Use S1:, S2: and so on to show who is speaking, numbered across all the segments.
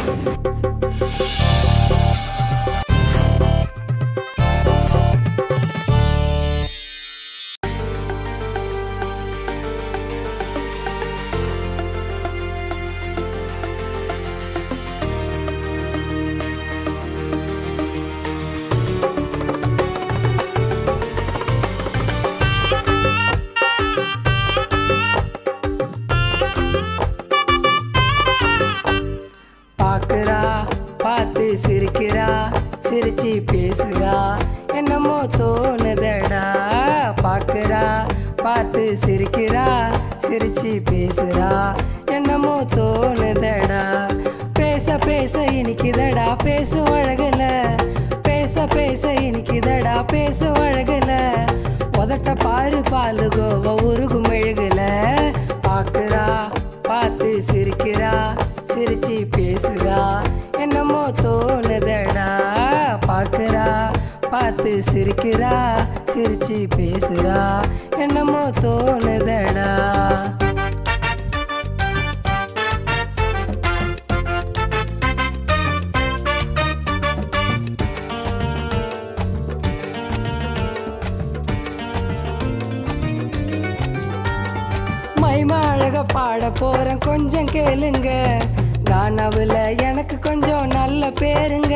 S1: பாக்குறா பார்த்து சிரிக்கிறா சிரிச்சு பேசுறா என்னமோ தோணுதடா பாக்குறா பார்த்து சிரிக்கிறா சிரிச்சு பேசுறா என்னமோ தோணுதடா பேச பேச இனிக்குதடா பேசும் அழகுல பேச பேச இனிக்குதடா பேசும் அழகுல உதட்ட பாரு பாலு கோவ உருகும் மெழுகுல பாக்குறா பார்த்து சிரிக்கிறா சிரிச்சு பேசுறா என்னமோ தோணுதடா பாக்குறா பார்த்து சிரிக்கிறா சிரிச்சு பேசுறா என்னமோ தோணுதடா மைமா அழக பாட போறேன் கொஞ்சம் கேளுங்க கானாவுல எனக்கு கொஞ்சம் நல்ல பேருங்க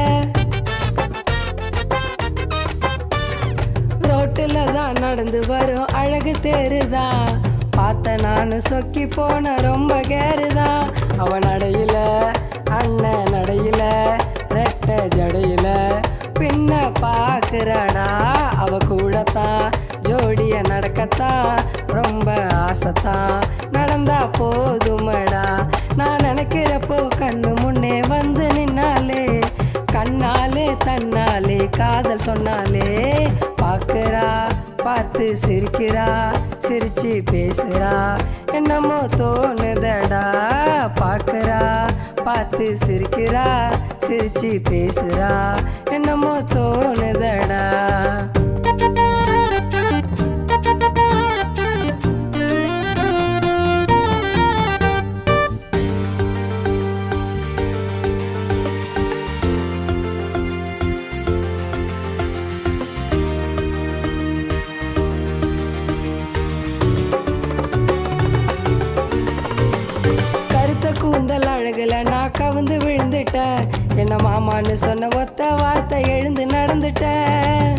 S1: ரோட்டுல தான் நடந்து வரும் அழகு தேருதான் பார்த்த நானு சொக்கி போன ரொம்ப கேருதான் அவன் நடையில அண்ணன் நடையில ரெட்ட ஜடையில பின்ன பாக்குறாடா அவ கூடத்தான் ஜோடிய நடக்கத்தான் ரொம்ப ஆசைத்தான் நடந்தா போதுமடா நான் நினைக்கிறப்போ கண்ணு முன்னே வந்து நின்னாலே கண்ணாலே தன்னாலே காதல் சொன்னாலே பாக்குறா பார்த்து சிரிக்கிறா சிரிச்சு பேசுறா என்னமோ தோணுதடா பாக்குறா பார்த்து சிரிக்கிறா சிரிச்சு பேசுறா என்னமோ தோணுதடா கருத்த கூந்தல் அழகுல நான் கவுந்து விழுந்துட்டேன் என்ன மாமான்னு சொன்ன ஒத்த வார்த்தை எழுந்து நடந்துட்டேன்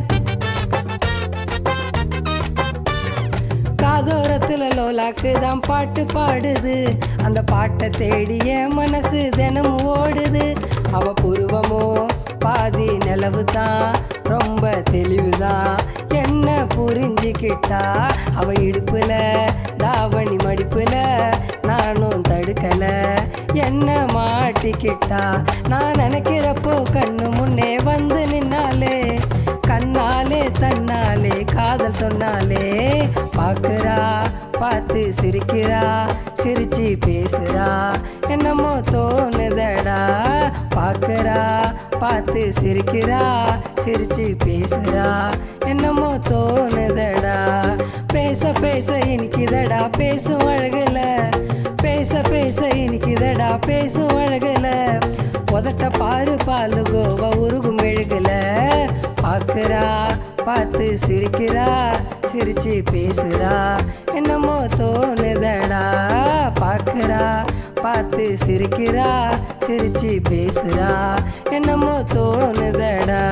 S1: காதோரத்துல லோலாக்கு தான் பாட்டு பாடுது அந்த பாட்டை தேடி என் மனசு தினமும் ஓடுது அவ புருவமோ பாதி நிலவு தான் ரொம்ப தெளிவுதான் என்ன புரிஞ்சுக்கிட்டா அவ இடுப்புல தாவணி மடிப்புல நானும் தடுக்கல என்ன மாட்டிக்கிட்டா நான் நினைக்கிறப்போ கண்ணு முன்னே வந்து நின்னாலே கண்ணாலே தன்னாலே காதல் சொன்னாலே பாக்குறா பார்த்து சிரிக்கிறா சிரிச்சு பேசுறா என்னமோ தோணுதடா பாக்குறா பார்த்து சிரிக்கிறா சிரிச்சு பேசுறா என்னமோ தோணுதடா பேச பேச இனிக்குதடா பேசும் அழகுல பேச பேச இனிக்குதடா பேசும் அழகுல உதட்ட பாரு பாலு கோவ உருகும் மெழுகுல பாக்குறா பார்த்து சிரிக்கிறா சிரிச்சு பேசுறா என்னமோ தோணுதடா பாக்குறா பார்த்து சிரிக்கிறா சிரிச்சு பேசுறா என்னமோ தோணுதடா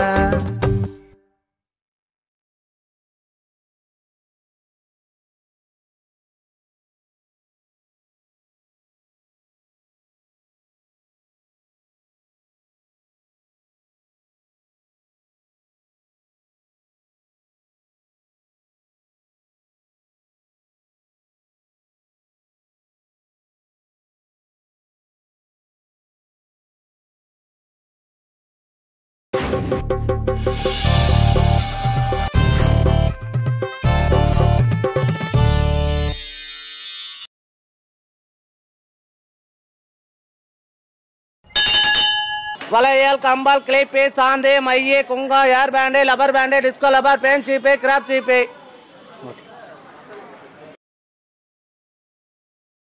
S2: வளையல் கம்பால் கிளிப்பு சாந்து மைய குங்கா air band rubber band disco rubber band சீப்பு கிராப் சீப்பு